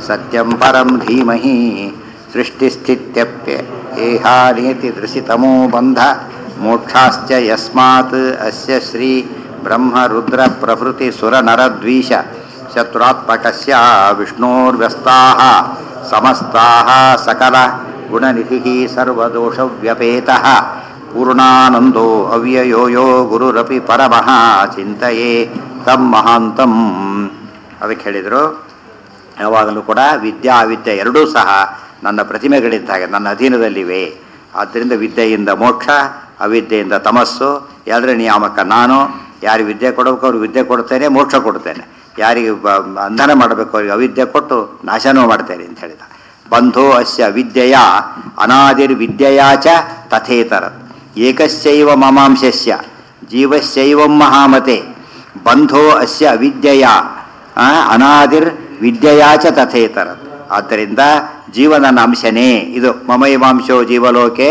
ಸತ್ಯಂ ಪರಂ ಧೀಮಹಿ ಸೃಷ್ಟಿಸ್ಥಿತ್ಯಪ್ಯ ಏಹಾನೇತಿ ದೃಶಿತಮೋ ಬಂಧ ಮೋಕ್ಷಾಶ್ಚ ಯಸ್ಮಾತ್ ಅಸ್ಯ ಶ್ರೀ ಬ್ರಹ್ಮ ರುದ್ರ ಪ್ರಭೃತಿ ಸುರ ನರದ್ವೀಷ ಶತ್ರುತ್ಮಕಸ್ಯ ವಿಷ್ಣೋರ್ವ್ಯಸ್ತಾಃ ಸಮಸ್ತಾಃ ಸಕಲ ಗುಣನಿಧಿಃ ಸರ್ವದೋಷವ್ಯಪೇತಃ ಪೂರ್ಣಾನಂದೋ ಅವ್ಯಯೋ ಯೋ ಗುರುರಪಿ ಪರಮಃ ಚಿಂತೆಯೇ ತಂ ಮಹಾಂತಂ ಅದಕ್ಕೆ ಹೇಳಿದರು ಯಾವಾಗಲೂ ಕೂಡ ವಿದ್ಯಾ ಅವಿದ್ಯೆ ಎರಡೂ ಸಹ ನನ್ನ ಪ್ರತಿಮೆಗಳಿದ್ದಾಗ ನನ್ನ ಅಧೀನದಲ್ಲಿವೆ ಆದ್ದರಿಂದ ವಿದ್ಯೆಯಿಂದ ಮೋಕ್ಷ ಅವಿದ್ಯೆಯಿಂದ ತಮಸ್ಸು ಎರಡರ ನಿಯಾಮಕ ನಾನು ಯಾರಿಗೆ ವಿದ್ಯೆ ಕೊಡಬೇಕು ಅವ್ರಿಗೆ ವಿದ್ಯೆ ಕೊಡ್ತೇನೆ ಮೋಕ್ಷ ಕೊಡ್ತೇನೆ ಯಾರಿಗೆ ಬ- ಬಂಧನ ಮಾಡಬೇಕು ಅವ್ರಿಗೆ ಅವಿದ್ಯೆ ಕೊಟ್ಟು ನಾಶನೂ ಮಾಡ್ತೇನೆ ಅಂತ ಹೇಳಿದ ಬಂಧೋ ಅಸ್ಯ ವಿದ್ಯೆಯ ಅನಾದಿರ್ವಿದ್ಯೆಯ ಚ ತಥೇತರ ಏಕಸ್ಯೈವ ಮಮಾಂಶಸ್ಯ ಜೀವಸ್ಯೈವಂ ಮಹಾಮತೆ ಬಂಧೋ ಅಸ್ಯ ಅವಿದ್ಯೆಯ ಆ, ಅನಾದಿರ್ ವಿದ್ಯೆಯ ಚ ತಥೇತರ ಆದ್ದರಿಂದ ಜೀವನನ ಅಂಶನೇ ಇದು ಮಮೈವಾಂಶೋ ಜೀವಲೋಕೆ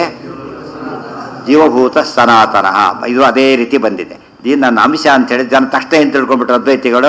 ಜೀವಭೂತ ಸನಾತನ ಇದು ಅದೇ ರೀತಿ ಬಂದಿದೆ ಇದು ನನ್ನ ಅಂಶ ಅಂತ ಹೇಳಿ ಜನ ತಕ್ಷಣ ಏನು ತಿಳ್ಕೊಂಡ್ಬಿಟ್ರು ಅದ್ವೈತಿಗಳು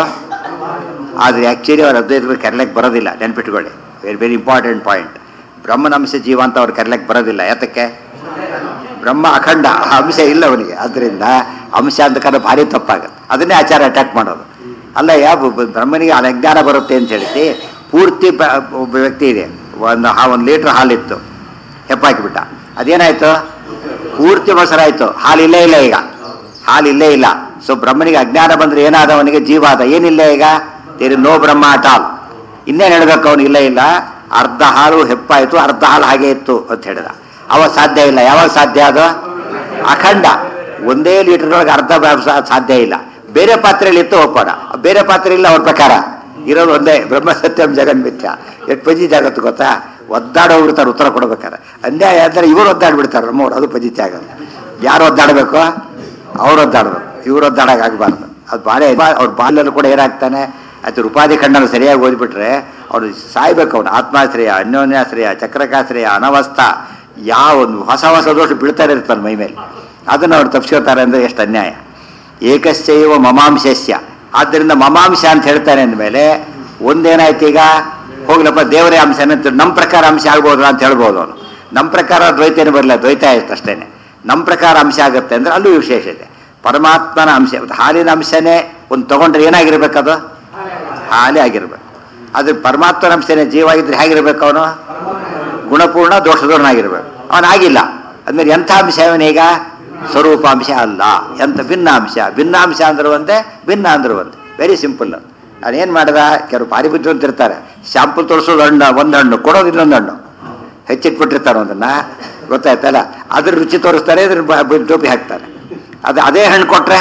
ಆದರೆ ಆ್ಯಕ್ಚುಲಿ ಅವ್ರ ಅದ್ವೈತಗಳು ಕರ್ಲಕ್ಕೆ ಬರೋದಿಲ್ಲ ನೆನ್ಪಿಟ್ಕೊಳ್ಳಿ ವೆರಿ ವೆರಿ ಇಂಪಾರ್ಟೆಂಟ್ ಪಾಯಿಂಟ್ ಬ್ರಹ್ಮನ ಅಂಶ ಜೀವ ಅಂತ ಅವ್ರು ಕರ್ಲಕ್ಕೆ ಬರೋದಿಲ್ಲ ಯಾತಕ್ಕೆ ಬ್ರಹ್ಮ ಅಖಂಡ ಆ ಅಂಶ ಇಲ್ಲ ಅವನಿಗೆ ಅದರಿಂದ ಅಂಶ ಅಂತ ಕರೆ ಭಾರಿ ತಪ್ಪಾಗುತ್ತೆ ಅದನ್ನೇ ಆಚಾರ ಅಟ್ಯಾಕ್ ಮಾಡೋದು ಅಲ್ಲ ಯಾವ ಬ್ರಹ್ಮನಿಗೆ ಅಜ್ಞಾನ ಬರುತ್ತೆ ಅಂತ ಹೇಳಿಸಿ ಪೂರ್ತಿ ಬ- ಒಬ್ಬ ವ್ಯಕ್ತಿ ಇದೆ ಒಂದು ಹಾ ಒಂದು ಲೀಟ್ರ್ ಹಾಲಿತ್ತು ಹೆಪ್ಪಾಕಿಬಿಟ್ಟ ಅದೇನಾಯ್ತು ಪೂರ್ತಿ ಮೊಸರಾಯ್ತು ಹಾಲು ಇಲ್ಲೇ ಇಲ್ಲ ಈಗ ಹಾಲು ಇಲ್ಲೇ ಇಲ್ಲ ಸೊ ಬ್ರಹ್ಮನಿಗೆ ಅಜ್ಞಾನ ಬಂದ್ರೆ ಏನಾದ ಅವನಿಗೆ ಜೀವ ಆದ ಏನಿಲ್ಲ ಈಗ ತೇರಿ ನೋ ಬ್ರಹ್ಮ ಅಟ್ ಆಲ್ ಇನ್ನೇನು ಹೇಳ್ಬೇಕು ಅವನು ಇಲ್ಲ ಇಲ್ಲ ಅರ್ಧ ಹಾಲು ಹೆಪ್ಪಾಯ್ತು ಅರ್ಧ ಹಾಲು ಹಾಗೆ ಇತ್ತು ಅಂತ ಹೇಳಿದ ಅವಾಗ ಸಾಧ್ಯ ಇಲ್ಲ ಯಾವಾಗ ಸಾಧ್ಯ ಅದು ಅಖಂಡ ಒಂದೇ ಲೀಟರ್ ಒಳಗೆ ಅರ್ಧ ಬ- ಸಾ- ಸಾಧ್ಯ ಇಲ್ಲ ಬೇರೆ ಪಾತ್ರೆಯಲ್ಲಿ ಇತ್ತು ಒಪ್ಪೋಣ ಬೇರೆ ಪಾತ್ರೆ ಇಲ್ಲ ಅವ್ರ ಪ್ರಕಾರ ಇರೋದು ಒಂದೇ ಬ್ರಹ್ಮ ಸತ್ಯಂ ಜಗನ್ ಮಿಥ್ಯ ಎಷ್ಟು ಪಜಿತಿ ಆಗತ್ತೆ ಗೊತ್ತಾ ಒದ್ದಾಡೋ ಬಿಡ್ತಾರೆ ಉತ್ತರ ಕೊಡ್ಬೇಕಾರೆ ಅನ್ಯಾಯ ಅಂದರೆ ಇವರು ಒದ್ದಾಡ್ಬಿಡ್ತಾರೆ ನಮ್ಮವ್ರು ಅದು ಪಜಿತಿ ಆಗಲ್ಲ ಯಾರು ಒದ್ದಾಡಬೇಕು ಅವ್ರು ಒದ್ದಾಡ್ಬೇಕು ಇವ್ರು ಒದ್ದಾಡೋಕ್ಕಾಗಬಾರ್ದು ಅದು ಬಾಳೆ ಅವ್ರ ಬಾಲ್ಯಲ್ಲೂ ಕೂಡ ಏನಾಗ್ತಾನೆ ಅದು ರೂಪಾದಿ ಕಣ್ಣನ್ನು ಸರಿಯಾಗಿ ಓದ್ಬಿಟ್ರೆ ಅವನು ಸಾಯ್ಬೇಕು ಅವನು ಆತ್ಮಾಶ್ರಯ ಅನ್ಯೋನ್ಯಾಶ್ರಯ ಚಕ್ರಕಾಶ್ರಯ ಅನವಸ್ಥ ಯಾವ ಒಂದು ಹೊಸ ಹೊಸ ದೋಷ ಬೀಳ್ತಾರೆ ಇರ್ತಾನೆ ಮೈ ಮೇಲೆ ಅದನ್ನು ಅವ್ರು ತಪ್ಪಿಸ್ಕೊತಾರೆ ಅಂದರೆ ಎಷ್ಟು ಅನ್ಯಾಯ ಏಕಶ್ಚೈವ ಮಮಾಂಶಸ್ಯ ಆದ್ದರಿಂದ ಮಮಾಂಶ ಅಂತ ಹೇಳ್ತಾನೆ ಅಂದಮೇಲೆ ಒಂದೇನಾಯ್ತು ಈಗ ಹೋಗ್ಲಪ್ಪ ದೇವರೇ ಅಂಶ ಅನ್ನೋದು ನಮ್ಮ ಪ್ರಕಾರ ಅಂಶ ಆಗ್ಬೋದು ಅಂತ ಹೇಳ್ಬೋದು ಅವನು ನಮ್ಮ ಪ್ರಕಾರ ದ್ವೈತನೇ ಬರಲ್ಲ ದ್ವೈತ ಆಯ್ತು ಅಷ್ಟೇನೆ ನಮ್ಮ ಪ್ರಕಾರ ಅಂಶ ಆಗುತ್ತೆ ಅಂದ್ರೆ ಅಲ್ಲೂ ವಿಶೇಷ ಇದೆ ಪರಮಾತ್ಮನ ಅಂಶ ಹಾಲಿನ ಅಂಶನೇ ಒಂದು ತಗೊಂಡ್ರೆ ಏನಾಗಿರ್ಬೇಕದು ಹಾಲೇ ಆಗಿರ್ಬೇಕು ಅದು ಪರಮಾತ್ಮನ ಅಂಶನೇ ಜೀವಾಗಿದ್ರೆ ಹೇಗಿರ್ಬೇಕು ಅವನು ಗುಣಪೂರ್ಣ ದೋಷದೂರ್ಣಾಗಿರ್ಬೇಕು ಅವನಾಗಿಲ್ಲ ಅಂದ್ಮೇಲೆ ಎಂಥ ಅಂಶ ಅವನೀಗ ಸ್ವರೂಪಾಂಶ ಅಲ್ಲ ಎಂಥ ಭಿನ್ನಾಂಶ ಭಿನ್ನಾಂಶ ಅಂದ್ರು ಒಂದೇ ಭಿನ್ನ ಅಂದ್ರು ಒಂದೇ ವೆರಿ ಸಿಂಪಲ್ ಅದೇನು ಮಾಡ್ದ ಕೆಲವು ಭಾರಿ ಬುದ್ಧಿವಂತ ಇರ್ತಾರೆ ಶಾಂಪಲ್ ತೋರಿಸೋದು ಹಣ್ಣು ಒಂದು ಹಣ್ಣು ಕೊಡೋದು ಇನ್ನೊಂದು ಹಣ್ಣು ಹೆಚ್ಚಿಟ್ಬಿಟ್ಟಿರ್ತಾರೆ ಒಂದನ್ನ ಗೊತ್ತಾಯ್ತಲ್ಲ ಅದ್ರ ರುಚಿ ತೋರಿಸ್ತಾರೆ ಇದ್ರ ಬ- ಬ- ಟೋಪಿ ಹಾಕ್ತಾರೆ ಅದು ಅದೇ ಹಣ್ಣು ಕೊಟ್ರೆ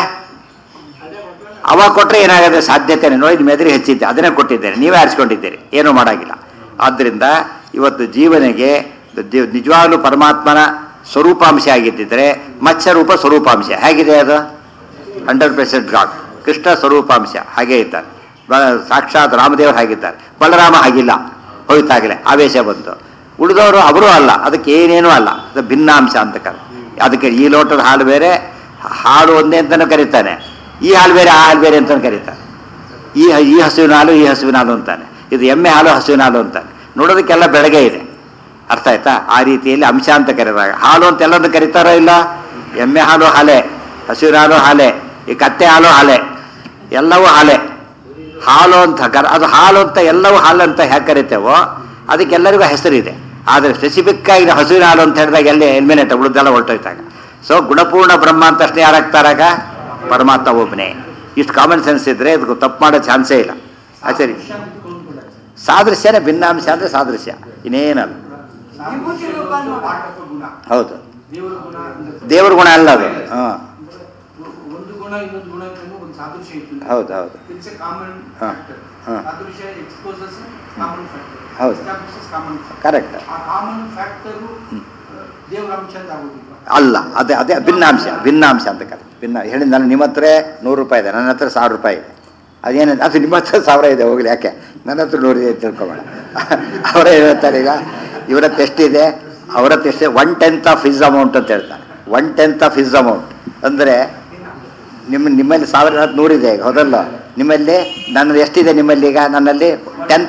ಅವಾಗ ಕೊಟ್ರೆ ಏನಾಗುತ್ತೆ ಸಾಧ್ಯತೆನೆ ನೋಡಿ ನಿಮ್ಮ ಎದುರು ಹೆಚ್ಚಿದ್ದೆ ಅದನ್ನೇ ಕೊಟ್ಟಿದ್ದೇನೆ ನೀವೇ ಆರಿಸ್ಕೊಂಡಿದ್ದೀರಿ ಏನೂ ಮಾಡಾಗಿಲ್ಲ ಆದ್ದರಿಂದ ಇವತ್ತು ಜೀವನಿಗೆ ದಿ- ನಿಜವಾಗ್ಲೂ ಪರಮಾತ್ಮನ ಸ್ವರೂಪಾಂಶ ಆಗಿದ್ದಿದ್ರೆ ಮತ್ಸ್ಯರೂಪ ಸ್ವರೂಪಾಂಶ ಹೇಗಿದೆ ಅದು ಹಂಡ್ರೆಡ್ ಪರ್ಸೆಂಟ್ ಗಾಡ್ ಕೃಷ್ಣ ಸ್ವರೂಪಾಂಶ ಹಾಗೇ ಇದ್ದಾರೆ ಬ- ಸಾಕ್ಷಾತ್ ರಾಮದೇವರು ಹಾಗಿದ್ದಾರೆ ಬಲರಾಮ ಹಾಗಿಲ್ಲ ಹೋಯ್ತಾಗಲೇ ಆವೇಶ ಬಂತು ಉಳಿದವರು ಅವರು ಅಲ್ಲ ಅದಕ್ಕೆ ಏನೇನೂ ಅಲ್ಲ ಅದು ಭಿನ್ನಾಂಶ ಅಂತ ಕರೆ ಅದಕ್ಕೆ ಈ ಲೋಟದ ಹಾಲು ಬೇರೆ ಹಾಲು ಒಂದೇ ಅಂತಲೂ ಕರೀತಾನೆ ಈ ಹಾಲು ಬೇರೆ ಆ ಹಾಲು ಬೇರೆ ಅಂತಲೂ ಕರೀತಾನೆ ಈ ಈ ಹಸುವಿನ ಹಾಲು ಈ ಹಸುವಿನ ಹಾಲು ಅಂತಾನೆ ಇದು ಎಮ್ಮೆ ಹಾಲು ಹಸುವಿನ ಹಾಲು ಅಂತಾನೆ ನೋಡೋದಕ್ಕೆಲ್ಲ ಬೆಳಗ್ಗೆ ಇದೆ ಅರ್ಥ ಆಯ್ತಾ ಆ ರೀತಿಯಲ್ಲಿ ಅಂಶ ಅಂತ ಕರೆದಾಗ ಹಾಲು ಅಂತ ಎಲ್ಲದನ್ನು ಕರೀತಾರೋ ಇಲ್ಲ ಎಮ್ಮೆ ಹಾಲು ಹಾಲೆ ಹಸುವಿನ ಹಾಲು ಹಾಲೆ ಈ ಕತ್ತೆ ಹಾಲು ಹಾಲೆ ಎಲ್ಲವೂ ಹಾಲೆ ಹಾಲು ಅಂತ ಕರ ಅದು ಹಾಲು ಅಂತ ಎಲ್ಲವೂ ಹಾಲು ಅಂತ ಹೇಗೆ ಕರಿತೇವೋ ಅದಕ್ಕೆಲ್ಲರಿಗೂ ಹೆಸರಿದೆ ಆದರೆ ಸ್ಪೆಸಿಫಿಕ್ ಆಗಿ ನಾವು ಹಸುವಿನ ಹಾಲು ಅಂತ ಹೇಳಿದಾಗ ಎಲ್ಲಿ ಎಲ್ಮೇನೆ ಉಳಿದೆಲ್ಲ ಹೊರಟೋಯ್ತಾಗ ಸೊ ಗುಣಪೂರ್ಣ ಬ್ರಹ್ಮ ಅಂತ ಅಷ್ಟೇ ಯಾರಾಗ್ತಾರಾಗ ಪರಮಾತ್ಮ ಒಬ್ಬನೇ ಇಷ್ಟು ಕಾಮನ್ ಸೆನ್ಸ್ ಇದ್ರೆ ಇದಕ್ಕೆ ತಪ್ಪು ಮಾಡೋ ಚಾನ್ಸೇ ಇಲ್ಲ ಆ ಸರಿ ಸಾದೃಶ್ಯನೇ ಭಿನ್ನಾಂಶ ಅಂದ್ರೆ ಸಾದೃಶ್ಯ ಇನ್ನೇನಲ್ಲ ವಿಭೂತಿ ರೂಪ ನೋಡು. ಪಾಠಕ ಗುಣ ಹೌದು ದೇವರ ಗುಣ ಅಂದ್ರೆ ದೇವ್ರ ಗುಣ ಅಲ್ಲ ಅದು ಹಾಂ ಒಂದು ಗುಣ ಇನ್ನೊಂದು ಗುಣ ಒಂದು ಸಾದೃಶ್ಯ ಇತ್ತು ಹೌದು ಹೌದು ಇಟ್ಸ್ ಎ ಕಾಮನ್ ಹಾ, ಫ್ಯಾಕ್ಟರ್ ಹಾ. ಸಾದೃಶ್ಯ ಎಕ್ಸ್ಪೋಸಸ್ ಕಾಮನ್ ಫ್ಯಾಕ್ಟರ್ ಹೌದು. ಕಾಮನ್ ಫ್ಯಾಕ್ಟರ್ ಕರೆಕ್ಟ್ ಆ ಕಾಮನ್ ಫ್ಯಾಕ್ಟರ್ ದೇವರ ಅಂಶ ಅಂತ ಆಗೋದಿಲ್ಲ ಅಲ್ಲ ಅದೇ ಅದೇ ಭಿನ್ನಾಂಶ ಭಿನ್ನಾಂಶ ಅಂತ ಕರೆ ಭಿನ್ನ ಹೇಳಿ ನಾನು ನಿಮ್ಮ ಹತ್ರ ನೂರು ರೂಪಾಯಿ ಇದೆ ನನ್ನ ಹತ್ರ ಸಾವಿರ ರೂಪಾಯಿ ಇದೆ ಅದೇನು ಅದು ನಿಮ್ಮ ಹತ್ರ ಸಾವಿರ ಇದೆ ಹೋಗ್ಲಿ ಯಾಕೆ ನನ್ನ ಹತ್ರ ನೂರು ಇದೆ ಅಂತ ತಿಳ್ಕೊಬೇಡ ಅವರೇ ಹೇಳ್ತಾರೆ ಈಗ ಇವರ ಹತ್ರ ಎಷ್ಟಿದೆ ಅವರ ಹತ್ರ ಎಷ್ಟಿದೆ one tenth of his amount ಅಂತ ಹೇಳ್ತಾರೆ one tenth of his amount ಅಂದರೆ ನಿಮ್ಮ ನಿಮ್ಮಲ್ಲಿ ಸಾವಿರ ನೂರಿದೆ ಈಗ ಹೌದಲ್ಲ ನಿಮ್ಮಲ್ಲಿ ನನ್ನದು ಎಷ್ಟಿದೆ ನಿಮ್ಮಲ್ಲಿ ಈಗ ನನ್ನಲ್ಲಿ ಟೆಂತ್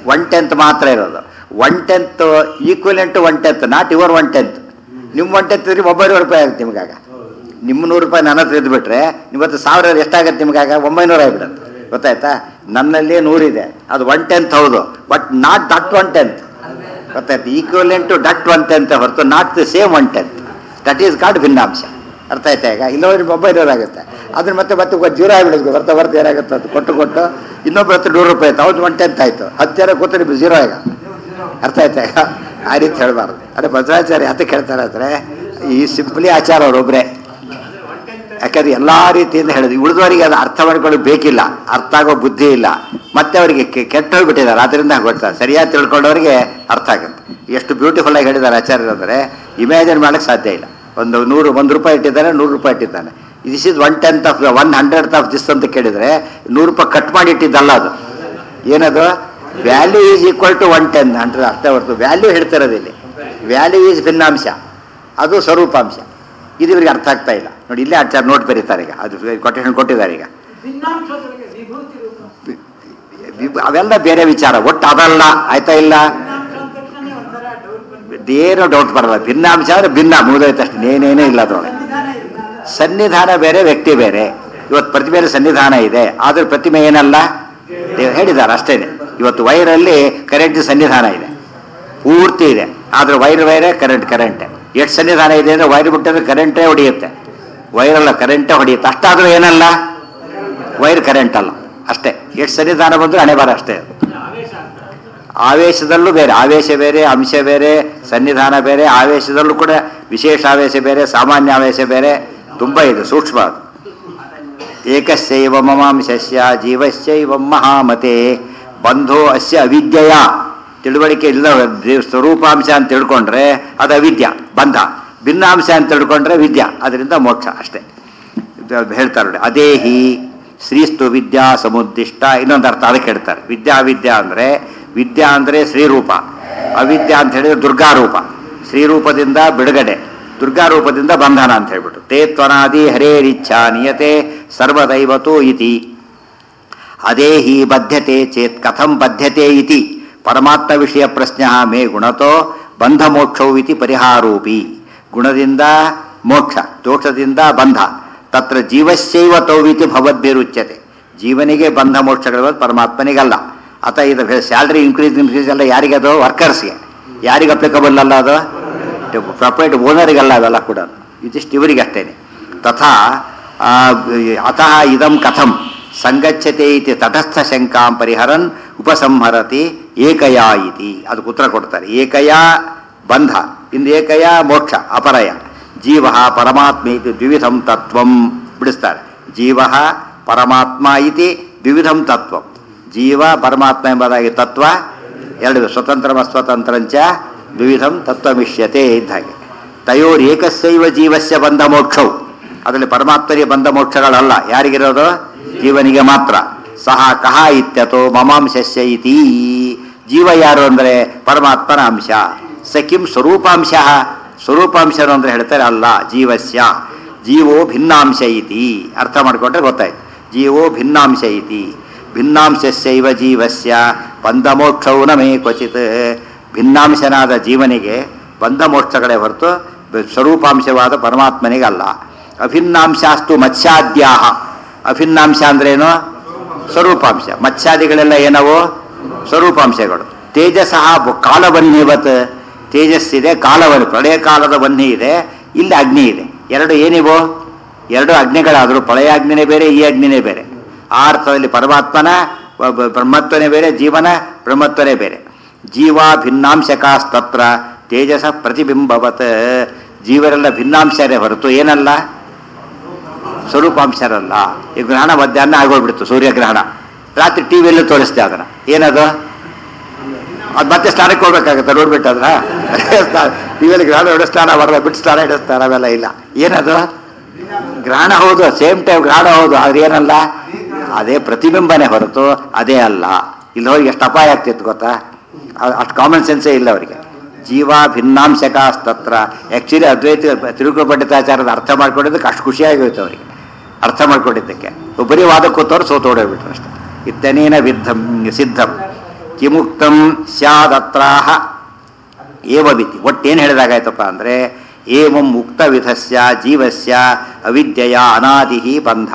ಒನ್ ಟೆಂತ್ ಮಾತ್ರ ಇರೋದು one tenth equivalent one tenth not your one tenth ನಿಮ್ಮ ಒನ್ ಟೆಂತ್ ಇದ್ರೆ ಒಂಬೈನೂರು ರೂಪಾಯಿ ಆಗುತ್ತೆ ನಿಮಗಾಗ ನಿಮ್ಮ ನೂರು ರೂಪಾಯಿ ನನ್ನ ಹತ್ರ ಇದ್ಬಿಟ್ರೆ ಇವತ್ತು ಸಾವಿರ ಎಷ್ಟಾಗತ್ತೆ ನಿಮಗಾಗ ಒಂಬೈನೂರು ಆಗಿಬಿಡುತ್ತೆ ಗೊತ್ತಾಯ್ತಾ ನನ್ನಲ್ಲಿ ನೂರಿದೆ ಅದು ಒನ್ ಟೆಂತ್ ಹೌದು but not that one tenth ಗೊತ್ತಾಯ್ತು equivalent to that one tenth ಹೊರತು not the same one tenth that is God ಭಿನ್ನಾಂಶ ಅರ್ಥ ಆಯ್ತಾ ಈಗ ಇಲ್ಲೋದ್ರೆ ಒಂಬೈನೂರು ಆಗುತ್ತೆ ಅದ್ರ ಮತ್ತೆ ಮತ್ತೆ ಒಂದು ಜೀರೋ ಆಗಿಬಿಡುತ್ತೆ ಬರ್ತಾ ಬರ್ತಾ ಏನಾಗುತ್ತೆ ಅದು ಕೊಟ್ಟು ಕೊಟ್ಟು ಇನ್ನೊಬ್ಬರ ಹತ್ರ ನೂರು ರೂಪಾಯಿ ಆಯ್ತು ಅವ್ರು ಒನ್ ಟೆಂತ್ ಆಯಿತು ಹತ್ತು ಜನ ಕೂತ್ರೆ ಜೀರೋ ಈಗ ಅರ್ಥ ಆಯ್ತಾ ಈಗ ಆ ರೀತಿ ಹೇಳಬಾರ್ದು ಅದೇ ಭದ್ರಾಚಾರ್ಯ ಹತ್ತಕ್ಕೆ ಹೇಳ್ತಾರೆ ಅಂದರೆ ಈ ಸಿಂಪ್ಲಿ ಆಚಾರ ಅವರೊಬ್ಬರೇ ಯಾಕಂದ್ರೆ ಎಲ್ಲಾ ರೀತಿಯಿಂದ ಹೇಳಿದ್ವಿ ಉಳಿದವರಿಗೆ ಅದು ಅರ್ಥ ಮಾಡ್ಕೊಳ್ಳೋಕೆ ಬೇಕಿಲ್ಲ ಅರ್ಥ ಆಗೋ ಬುದ್ಧಿ ಇಲ್ಲ ಮತ್ತೆ ಅವರಿಗೆ ಕೆ- ಕೆಟ್ಟ ಹೋಗ್ಬಿಟ್ಟಿದ್ದಾರೆ ಅದರಿಂದ ಗೊತ್ತಾರೆ ಸರಿಯಾಗಿ ತಿಳ್ಕೊಂಡವರಿಗೆ ಅರ್ಥ ಆಗುತ್ತೆ ಎಷ್ಟು ಬ್ಯೂಟಿಫುಲ್ ಆಗಿ ಹೇಳಿದ್ದಾರೆ ಆಚಾರ್ಯರು ಅಂದರೆ ಇಮ್ಯಾಜಿನ್ ಮಾಡಕ್ಕೆ ಸಾಧ್ಯ ಇಲ್ಲ ಒಂದು ನೂರು ಒಂದು ರೂಪಾಯಿ ಇಟ್ಟಿದ್ದಾನೆ ನೂರು ರೂಪಾಯಿ ಇಟ್ಟಿದ್ದಾನೆ this is one tenth of one hundred of this ಅಂತ ಕೇಳಿದ್ರೆ ನೂರು ರೂಪಾಯಿ ಕಟ್ ಮಾಡಿ ಇಟ್ಟಿದ್ದಲ್ಲ ಅದು ಏನದು value is equal to one ten ಅಂತ ಅರ್ಥ ಹೊರತು ವ್ಯಾಲ್ಯೂ ಹೇಳ್ತಿರೋದು ಇಲ್ಲಿ ವ್ಯಾಲ್ಯೂ ಈಸ್ ಭಿನ್ನಾಂಶ ಅದು ಸ್ವರೂಪಾಂಶ ಇದು ಇವರಿಗೆ ಅರ್ಥ ಆಗ್ತಾ ಇಲ್ಲ ನೋಡಿ ಇಲ್ಲೇ ಆಚಾರ ನೋಟ್ ಬರೀತಾರೆ ಈಗ ಅದು ಕೊಟೇಶನ್ ಕೊಟ್ಟಿದ್ದಾರೆ ಈಗ ಭಿನ್ನಾಂಶದೊಳಗೆ ವಿಭೂತಿ ರೂಪ ವಿಭ- ಅವೆಲ್ಲ ಬೇರೆ ವಿಚಾರ ಒಟ್ಟು ಅದಲ್ಲ ಆಯ್ತಾ ಇಲ್ಲ ಭಿನ್ನಾಂಶ ಅಂದ ತಕ್ಷಣ ಒಂಥರ ಡೌಟ್ ಬಂದ್ಬಿಟ್ಟು ಏನೋ ಡೌಟ್ ಬರಲ್ಲ ಭಿನ್ನಾಂಶ ಅಂದ್ರೆ ಭಿನ್ನ ಮುಗಿದೋಯ್ತು ಅಷ್ಟೇ ಏನೇನೇ ಇಲ್ಲ ಅದ್ರೊಳಗೆ ಸಂವಿಧಾನ ಇಲ್ಲ ಸನ್ನಿಧಾನ ಬೇರೆ ವ್ಯಕ್ತಿ ಬೇರೆ ಇವತ್ತು ಪ್ರತಿಮೆಯಲ್ಲಿ ಸನ್ನಿಧಾನ ಇದೆ ಆದ್ರೆ ಪ್ರತಿಮೆ ಏನಲ್ಲ ದೇವ್ರು ಹೇಳಿದ್ದಾರೆ ಅಷ್ಟೇನೆ ಇವತ್ತು ವೈರಲ್ಲಿ ಕರೆಂಟ್ ಸನ್ನಿಧಾನ ಇದೆ ಪೂರ್ತಿ ಇದೆ ಆದ್ರೆ ವೈರ್ ವೈರೇ ಕರೆಂಟ್ ಕರೆಂಟೇ ಎಷ್ಟು ಸನ್ನಿಧಾನ ಇದೆ ಅಂದ್ರೆ ವೈರ್ ಬಿಟ್ಟಿದ್ರೆ ಕರೆಂಟೇ ಹೊಡೆಯುತ್ತೆ ವೈರಲ್ಲ ಕರೆಂಟೇ ಹೊಡೆಯುತ್ತೆ ಅಷ್ಟಾದ್ರೂ ಏನಲ್ಲ ವೈರ್ ಕರೆಂಟ್ ಅಲ್ಲ ಅಷ್ಟೇ ಎಷ್ಟು ಸನ್ನಿಧಾನ ಬಂದ್ರೆ ಹಣೆ ಬಾರ ಅಷ್ಟೇ ಅದು. ಆವೇಶದಲ್ಲೂ ಬೇರೆ ಆವೇಶ ಬೇರೆ ಅಂಶ ಬೇರೆ ಸನ್ನಿಧಾನ ಬೇರೆ ಆವೇಶದಲ್ಲೂ ಕೂಡ ವಿಶೇಷ ಆವೇಶ ಬೇರೆ ಸಾಮಾನ್ಯ ಆವೇಶ ಬೇರೆ ತುಂಬ ಇದೆ ಸೂಕ್ಷ್ಮ ಅದು ಏಕಸ್ಯೈವ ಮಮಾಂಶಸ್ಯ ಜೀವಸ್ಯೈವ ಮಹಾಮತೆ ಬಂಧೋ ಅಸ್ಯ ಅವಿದ್ಯೆಯ ತಿಳುವಳಿಕೆ ಇಲ್ಲ ದೇವ್ ಸ್ವರೂಪಾಂಶ ಅಂತ ತಿಳ್ಕೊಂಡ್ರೆ ಅದು ಅವಿದ್ಯ ಬಂಧ ಭಿನ್ನಾಂಶ ಅಂತ ತಿಳ್ಕೊಂಡ್ರೆ ವಿದ್ಯಾ ಅದರಿಂದ ಮೋಕ್ಷ ಅಷ್ಟೇ ಇದು ಹೇಳ್ತಾರೆ ನೋಡಿ ಅದೇಹಿ ಶ್ರೀಸ್ತು ವಿದ್ಯಾ ಸಮುದ್ದಿಷ್ಟ ಇನ್ನೊಂದು ಅರ್ಥ ಅದಕ್ಕೆ ಹೇಳ್ತಾರೆ ವಿದ್ಯಾ ವಿದ್ಯಾ ಅಂದರೆ ವಿದ್ಯಾ ಅಂದರೆ ಶ್ರೀರೂಪ ಅವಿದ್ಯಾ ಅಂತ ಹೇಳಿದ್ರೆ ದುರ್ಗಾರೂಪ ಶ್ರೀರೂಪದಿಂದ ಬಿಡುಗಡೆ ದುರ್ಗಾರೂಪದಿಂದ ಬಂಧನ ಅಂತ ಹೇಳ್ಬಿಟ್ಟು ತೇ ತ್ವನಾದಿ ಹರೇರಿಚ್ಛಾ ನಿಯತೆ ಸರ್ವದೈವತೋ ಇತಿ ಅದೇ ಹಿ ಬದ್ಧತೆ ಚೇತ್ ಕಥಂ ಬದ್ಧತೆ ಇತಿ ಪರಮಾತ್ಮ ವಿಷಯ ಪ್ರಶ್ನ ಮೇ ಗುಣತೋ ಬಂಧ ಮೋಕ್ಷವು ಇತಿ ಪರಿಹಾರೋಪಿ ಗುಣದಿಂದ ಮೋಕ್ಷ ದೋಷದಿಂದ ಬಂಧ ತತ್ರ ಜೀವಸ್ಯೈವ ತೌವಿತಿ ಭವದ್ಭಿರುಚ್ಯತೆ ಜೀವನಿಗೆ ಬಂಧ ಮೋಕ್ಷಗಳು ಪರಮಾತ್ಮನಿಗಲ್ಲ ಅತ ಇದು ಸ್ಯಾಲ್ರಿ ಇನ್ಕ್ರೀಸ್ ಇನ್ಕ್ರೀಸ್ ಎಲ್ಲ ಯಾರಿಗದು ವರ್ಕರ್ಸ್ಗೆ ಯಾರಿಗೆ ಅಪ್ಲಿಕಬಲ್ ಅಲ್ಲ ಅದು ಪ್ರಾಪರ್ಟಿ ಓನರಿಗಲ್ಲ ಅವೆಲ್ಲ ಕೂಡ ಇದಿಷ್ಟು ಇವರಿಗೆ ಅಷ್ಟೇನೆ ತಥಾ ಆ, ಅತಃ ಇದಂ ಕಥಂ ಸಂಗಚ್ಯತೆ ಇತಿ ತಟಸ್ಥ ಶಂಕಾಂ ಪರಿಹರನ್ ಉಪಸಂಹರತಿ ಏಕಯಾ ಇತಿ ಅದಕ್ಕೆ ಉತ್ತರ ಕೊಡ್ತಾರೆ ಏಕಯಾ ಬಂಧ ಇಂದು ಏಕಯ ಮೋಕ್ಷ ಅಪರಯ ಜೀವ ಪರಮಾತ್ಮ ಇತಿ ದ್ವಿವಿಧಂ ತತ್ವಂ ಬಿಡಿಸ್ತಾರೆ ಜೀವ ಪರಮಾತ್ಮ ಇತಿ ದ್ವಿವಿಧಂ ತತ್ವಂ ಜೀವ ಪರಮಾತ್ಮ ಎಂಬುದಾಗಿ ತತ್ವ ಎರಡು ಸ್ವತಂತ್ರ ಸ್ವತಂತ್ರಂಚ ದ್ವಿವಿಧಂ ತತ್ವಮಿಷ್ಯತೆ ಇದ್ದ ಹಾಗೆ ತಯೋರ್ ಏಕಸ್ಯೈವ ಜೀವಸ್ಯ ಬಂಧ ಮೋಕ್ಷವು ಅದರಲ್ಲಿ ಪರಮಾತ್ಮರಿಗೆ ಬಂಧ ಮೋಕ್ಷಗಳಲ್ಲ ಯಾರಿಗಿರೋದು ಜೀವನಿಗೆ ಮಾತ್ರ ಸಹ ಕಹ ಇತ್ಯತೋ ಮಮಾಂಶಸ್ಯ ಇತಿ ಜೀವ ಯಾರು ಅಂದರೆ ಪರಮಾತ್ಮನ ಅಂಶ ಸಖಿಂ ಸ್ವರೂಪಾಂಶ ಸ್ವರೂಪಾಂಶನು ಅಂದ್ರೆ ಹೇಳ್ತಾರೆ ಅಲ್ಲ ಜೀವಸ್ಯ ಜೀವೋ ಭಿನ್ನಾಂಶ ಇತಿ ಅರ್ಥ ಮಾಡಿಕೊಂಡ್ರೆ ಗೊತ್ತಾಯ್ತು ಜೀವೋ ಭಿನ್ನಾಂಶ ಇತಿ ಭಿನ್ನಾಂಶಸ್ಯೈವ ಜೀವಸ್ಯ ಬಂಧ ಮೋಕ್ಷವು ನಮೇ ಕ್ವಚಿತ್ ಭಿನ್ನಾಂಶನಾದ ಜೀವನಿಗೆ ಬಂಧ ಮೋಕ್ಷಗಳೇ ಹೊರತು ಬ- ಸ್ವರೂಪಾಂಶವಾದ ಪರಮಾತ್ಮನಿಗಲ್ಲ ಅಭಿನ್ನಾಂಶಾಸ್ತು ಮತ್ಸ್ಯಾದ್ಯಾಹ ಅಭಿನ್ನಾಂಶ ಅಂದ್ರೇನು ಸ್ವರೂಪಾಂಶ ಮತ್ಸ್ಯಾದಿಗಳೆಲ್ಲ ಏನವು ಸ್ವರೂಪಾಂಶಗಳು ತೇಜಸಃ ಬ- ಕಾಲವನ್ನಿವತ್ ತೇಜಸ್ಸಿದೆ ಕಾಲವನ್ನಿ ಪ್ರಳಯ ಕಾಲದ ವನ್ನಿ ಇದೆ ಇಲ್ಲಿ ಅಗ್ನಿ ಇದೆ ಎರಡು ಏನಿವು ಎರಡು ಅಗ್ನಿಗಳಾದರೂ ಪ್ರಳಯ ಅಗ್ನಿನೇ ಬೇರೆ ಈ ಅಗ್ನಿನೇ ಬೇರೆ ಆ ಅರ್ಥದಲ್ಲಿ ಪರಮಾತ್ಮನ ಬ- ಬ- ಬ್ರಹ್ಮತ್ವನೇ ಬೇರೆ ಜೀವನ ಬ್ರಹ್ಮತ್ವನೇ ಬೇರೆ ಜೀವ ಭಿನ್ನಾಂಶಕಾಸ್ತತ್ರ ತೇಜಸ ಪ್ರತಿಬಿಂಬವತ್ ಜೀವರೆಲ್ಲ ಭಿನ್ನಾಂಶರೇ ಹೊರತು ಏನಲ್ಲ ಸ್ವರೂಪಾಂಶರಲ್ಲ ಈ ಗ್ರಹಣ ಮಧ್ಯಾಹ್ನ ಆಗೋಗ್ಬಿಡ್ತು ಸೂರ್ಯಗ್ರಹಣ ರಾತ್ರಿ ಟಿವಿಯಲ್ಲೂ ತೋರಿಸ್ತೆ ಅದನ್ನ ಏನದು ಅದು ಮತ್ತೆ ಸ್ನಾನಕ್ಕೆ ಹೋಗ್ಬೇಕಾಗತ್ತೆ ನೋಡ್ಬಿಟ್ಟು ಅದ್ರ ಟಿವಿಯಲ್ಲಿ ಗ್ರಹಣ ಹಿಡಿದು ಸ್ನಾನ ಮಾಡಿದ್ರೆ ಬಿಟ್ಟು ಸ್ನಾನ ಹಿಡಿಸ್ತಾರೆ ಅವೆಲ್ಲ ಇಲ್ಲ ಏನದು ಗ್ರಹಣ ಹೌದು ಸೇಮ್ ಟೈಮ್ ಗ್ರಹಣ ಹೌದು ಆದ್ರೆ ಏನಲ್ಲ ಅದೇ ಪ್ರತಿಬಿಂಬನೆ ಹೊರತು ಅದೇ ಅಲ್ಲ ಇಲ್ಲಿ ಹೋಗಿ ಎಷ್ಟು ಅಪಾಯ ಆಗ್ತಿತ್ತು ಗೊತ್ತಾ ಅ- ಅಷ್ಟು ಕಾಮನ್ ಸೆನ್ಸೇ ಇಲ್ಲ ಅವರಿಗೆ ಜೀವ ಭಿನ್ನಾಂಶಕಾಸ್ತತ್ರ ಆ್ಯಕ್ಚುಲಿ ಅದ್ವೈತ ತಿರುಗುಳ ಪಂಡಿತಾಚಾರದ ಅರ್ಥ ಮಾಡ್ಕೊಂಡಿದ್ದಕ್ಕೆ ಅಷ್ಟು ಖುಷಿಯಾಗಿ ಹೋಯ್ತು ಅವರಿಗೆ ಅರ್ಥ ಮಾಡ್ಕೊಂಡಿದ್ದಕ್ಕೆ ಬರೀ ವಾದ ಕೂತವ್ರು ಸೋತು ಓಡೋಗ್ಬಿಟ್ರು ಅಷ್ಟೇ ಇತ್ತನೇನ ವಿದ್ಧಂ ಸಿದ್ಧಂ ಕಿಮುಕ್ತಂ ಸ್ಯಾದತ್ರಾಹ ಏವವಿತಿ ಒಟ್ಟೇನು ಹೇಳಿದಾಗಾಯ್ತಪ್ಪ ಅಂದರೆ ಏವಂ ಮುಕ್ತ ವಿಧಸ್ಯ ಜೀವಸ್ಯ ಅವಿದ್ಯೆಯ ಅನಾದಿ ಬಂಧ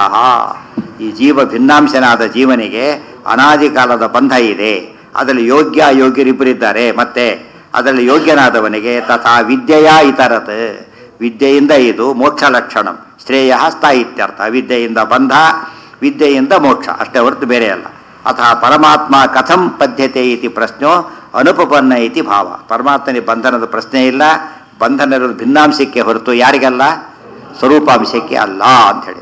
ಈ ಜೀವ ಭಿನ್ನಾಂಶನಾದ ಜೀವನಿಗೆ ಅನಾದಿ ಕಾಲದ ಬಂಧ ಇದೆ ಅದರಲ್ಲಿ ಯೋಗ್ಯ ಅಯೋಗ್ಯರಿಬ್ಬರಿದ್ದಾರೆ ಮತ್ತೆ ಅದರಲ್ಲಿ ಯೋಗ್ಯನಾದವನಿಗೆ ತಥಾ ವಿದ್ಯೆಯ ಇತರತ್ ವಿದ್ಯೆಯಿಂದ ಇದು ಮೋಕ್ಷ ಲಕ್ಷಣಂ ಶ್ರೇಯ ಸ್ಥಾಯಿತ್ಯರ್ಥ ವಿದ್ಯೆಯಿಂದ ಬಂಧ ವಿದ್ಯೆಯಿಂದ ಮೋಕ್ಷ ಅಷ್ಟೇ ಹೊರತು ಬೇರೆ ಅಲ್ಲ ಅಥವಾ ಪರಮಾತ್ಮ ಕಥಂ ಪದ್ಯತೆ ಇತಿ ಪ್ರಶ್ನೋ ಅನುಪಪನ್ನ ಇತಿ ಭಾವ ಪರಮಾತ್ಮನಿಗೆ ಬಂಧನದ ಪ್ರಶ್ನೆ ಇಲ್ಲ ಬಂಧನ ಇರೋದು ಭಿನ್ನಾಂಶಕ್ಕೆ ಹೊರತು ಯಾರಿಗಲ್ಲ ಸ್ವರೂಪಾಂಶಕ್ಕೆ ಅಲ್ಲ ಅಂತ ಹೇಳಿ